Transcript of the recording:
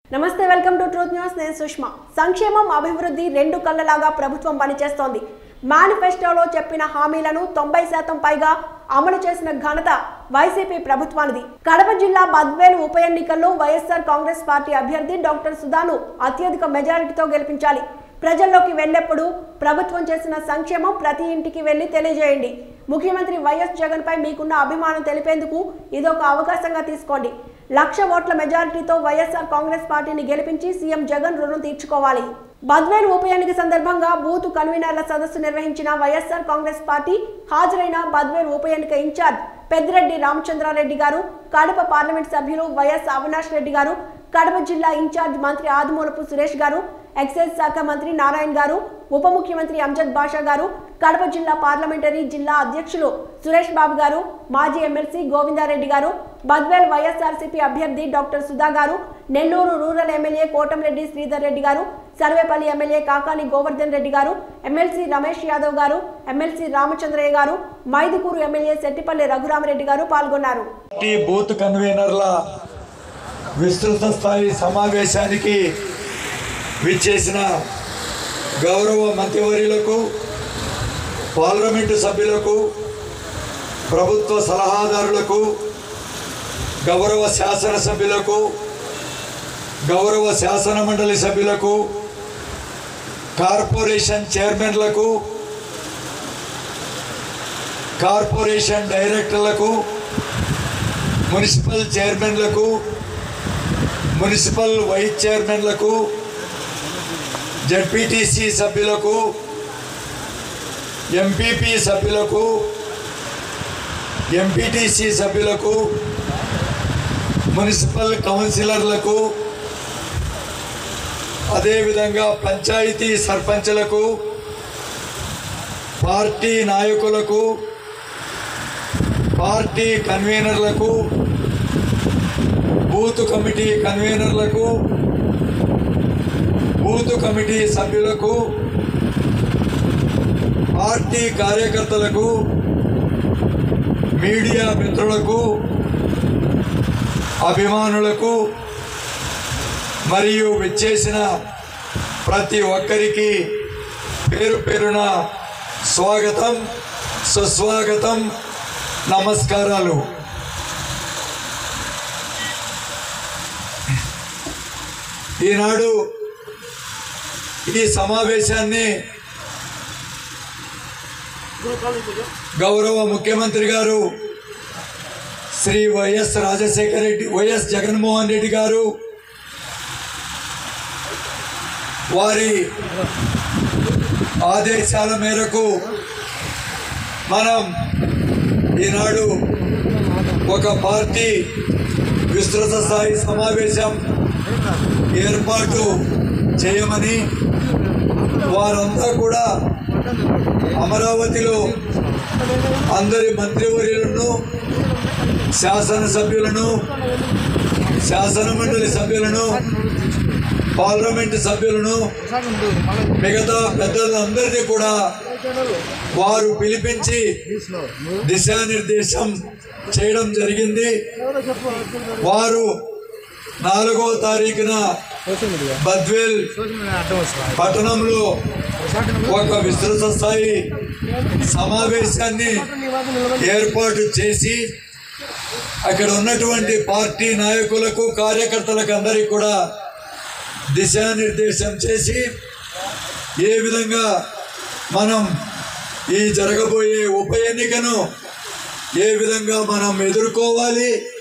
నమస్తే welcome to truth news నేను సుష్మా సంక్షేమం అభివృద్ధి రెండు కళ్ళలాగా ప్రభుత్వం పనిచేస్తోంది మేనిఫెస్టోలో చెప్పిన హామీలను తొంభై శాతం పైగా అమలు చేసిన ఘనత వైసీపీ ప్రభుత్వానిది కడప జిల్లా బద్వేలు ఉప ఎన్నికల్లో వైఎస్ఆర్ కాంగ్రెస్ పార్టీ అభ్యర్థి డాక్టర్ సుధాను అత్యధిక మెజారిటీతో గెలిపించాలి ప్రజల్లోకి వెళ్ళేప్పుడు ప్రభుత్వం చేసిన సంక్షేమం ప్రతి ఇంటికి వెళ్లి తెలియజేయండి ముఖ్యమంత్రి వైఎస్ జగన్ పై మీకున్న అభిమానం తెలిపేందుకు ఇదొక అవకాశంగా తీసుకోండి లక్ష ఓట్ల మెజారిటీతో వైఎస్ఆర్ కాంగ్రెస్ పార్టీని గెలిపించి సీఎం జగన్ రుణం తీర్చుకోవాలి బద్వేలు ఉప ఎన్నిక సందర్భంగా బూత్ కన్వీనర్ల సదస్సు నిర్వహించిన వైఎస్ఆర్ కాంగ్రెస్ పార్టీ హాజరైన బద్వేలు ఉప ఎన్నిక ఇన్ఛార్జ్ పెద్దిరెడ్డి రామచంద్రారెడ్డి గారు కడప పార్లమెంట్ సభ్యులు వైఎస్ అవినాష్ రెడ్డి గారు కడప జిల్లా ఇన్ఛార్జ్ మంత్రి ఆదిమూలపు సురేష్ గారు ఎక్సైజ్ శాఖ మంత్రి నారాయణ గారు ఉప ముఖ్యమంత్రి అంజద్ బాషా గారు కడప జిల్లా పార్లమెంటరీ జిల్లా అధ్యక్షులు సురేష్ బాబు గారు మాజీ ఎమ్మెల్సీ గోవిందారెడ్డి గారు బద్వేల్ వైఎస్ఆర్సీపీ అభ్యర్థి డాక్టర్ సుధా గారు నెల్లూరు రూరల్ ఎమ్మెల్యే కోటంరెడ్డి శ్రీధర్ రెడ్డి గారు సర్వేపల్లి ఎమ్మెల్యే కాకాని గోవర్ధన్ రెడ్డి గారు ఎమ్మెల్సీ రమేష్ యాదవ్ గారు ఎమ్మెల్సీ రామచంద్రయ్య గారు మైదుకూరు ఎమ్మెల్యే సెట్టిపల్లి రఘురామరెడ్డి గారు పాల్గొన్నారు పార్టీ బూత్ కన్వీనర్ల విస్తృత స్థాయి సమావేశానికి విచ్చేసిన గౌరవ మంత్రివర్యులకు పార్లమెంటు సభ్యులకు ప్రభుత్వ సలహాదారులకు గౌరవ శాసనసభ్యులకు గౌరవ శాసన మండలి సభ్యులకు కార్పొరేషన్ చైర్మన్లకు కార్పొరేషన్ డైరెక్టర్లకు మున్సిపల్ చైర్మన్లకు మున్సిపల్ వైస్ చైర్మన్లకు జడ్పీటీసీ సభ్యులకు ఎంపీపీ సభ్యులకు ఎంపీటీసీ సభ్యులకు మున్సిపల్ కౌన్సిలర్లకు అదేవిధంగా పంచాయతీ సర్పంచ్లకు పార్టీ నాయకులకు పార్టీ కన్వీనర్లకు బూత్ కమిటీ కన్వీనర్లకు బూత్ కమిటీ సభ్యులకు పార్టీ కార్యకర్తలకు మీడియా మిత్రులకు అభిమానులకు మరియు విచ్చేసిన ప్రతి ఒక్కరికి పేరు పేరున స్వాగతం సుస్వాగతం నమస్కారాలు ఈనాడు ఈ సమావేశాన్ని గౌరవ ముఖ్యమంత్రి గారు శ్రీ వైఎస్ రాజశేఖర రెడ్డి వైఎస్ జగన్మోహన్ రెడ్డి గారు వారి ఆదేశాల మేరకు మనం ఈనాడు ఒక పార్టీ విస్తృత స్థాయి సమావేశం ఏర్పాటు చేయమని వారంతా కూడా అమరావతిలో అందరి మంత్రివర్యులను శాసనసభ్యులను శాసన మండలి సభ్యులను పార్లమెంటు సభ్యులను మిగతా పెద్దలందరినీ కూడా వారు పిలిపించి దిశానిర్దేశం చేయడం జరిగింది వారు నాలుగో తారీఖున బద్వేల్ పట్టణంలో ఒక విస్తృత స్థాయి సమావేశాన్ని ఏర్పాటు చేసి అక్కడ ఉన్నటువంటి పార్టీ నాయకులకు కార్యకర్తలకు అందరికీ కూడా దిశానిర్దేశం చేసి ఏ విధంగా మనం ఈ జరగబోయే ఉప ఎన్నికను ఏ విధంగా మనం ఎదుర్కోవాలి